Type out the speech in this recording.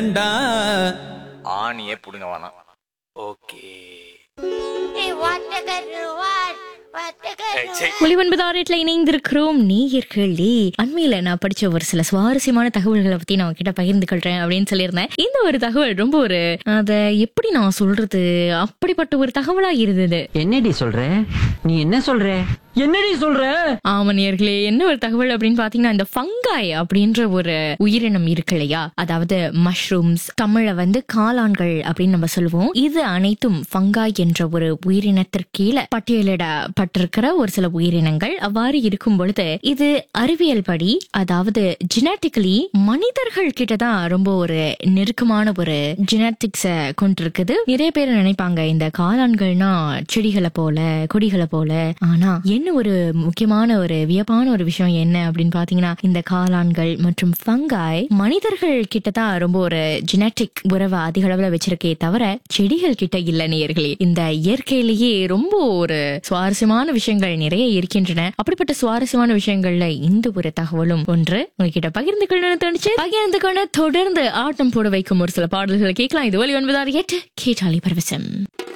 ஆணியே புடுங்க வேணாம் ஓகே ஒளி ஒன்பது ஆறு இணைந்திருக்கிறோம் நேயர்களே அண்மையில நான் படிச்ச ஒரு சில சுவாரஸ்யமான தகவல்களை பத்தி நான் கிட்ட பகிர்ந்து கொள்றேன் அப்படின்னு சொல்லியிருந்தேன் இந்த ஒரு தகவல் ரொம்ப ஒரு அத எப்படி நான் சொல்றது அப்படிப்பட்ட ஒரு தகவலா இருந்தது என்னடி சொல்ற நீ என்ன சொல்ற என்னடி சொல்ற ஆமா நேயர்களே என்ன ஒரு தகவல் அப்படின்னு பாத்தீங்கன்னா இந்த ஃபங்காய் அப்படின்ற ஒரு உயிரினம் இருக்கு இல்லையா அதாவது மஷ்ரூம்ஸ் தமிழ்ல வந்து காளான்கள் அப்படின்னு நம்ம சொல்லுவோம் இது அனைத்தும் ஃபங்காய் என்ற ஒரு உயிரினத்திற்கு கீழே பட்டியலிடப்பட்டிருக்கிற ஒரு சில உயிரினங்கள் அவ்வாறு இருக்கும் பொழுது இது அறிவியல் படி அதாவது ஜெனட்டிக்கலி மனிதர்கள் கிட்ட தான் ரொம்ப ஒரு நெருக்கமான ஒரு ஜெனட்டிக்ஸ கொண்டிருக்குது நிறைய பேர் நினைப்பாங்க இந்த காளான்கள்னா செடிகளை போல கொடிகளை போல ஆனா என்ன ஒரு முக்கியமான ஒரு வியப்பான ஒரு விஷயம் என்ன அப்படின்னு பாத்தீங்கன்னா இந்த காளான்கள் மற்றும் ஃபங்காய் மனிதர்கள் கிட்ட தான் ரொம்ப ஒரு ஜெனட்டிக் உறவை அதிக அளவுல வச்சிருக்கே தவிர செடிகள் கிட்ட இல்ல நேயர்களே இந்த இயற்கையிலேயே ரொம்ப ஒரு சுவாரஸ்யமான விஷயங்கள் நிறைய இருக்கின்றன அப்படிப்பட்ட சுவாரஸ்யமான விஷயங்கள்ல இந்த ஒரு தகவலும் ஒன்று உங்ககிட்ட பகிர்ந்து கொள்ளணும்னு தோணுச்சு பகிர்ந்து கொண்டு தொடர்ந்து ஆட்டம் போட வைக்கும் ஒரு சில பாடல்களை கேட்கலாம் இது ஒலி ஒன்பதாறு எட்டு கேட்டாலி பரவசம்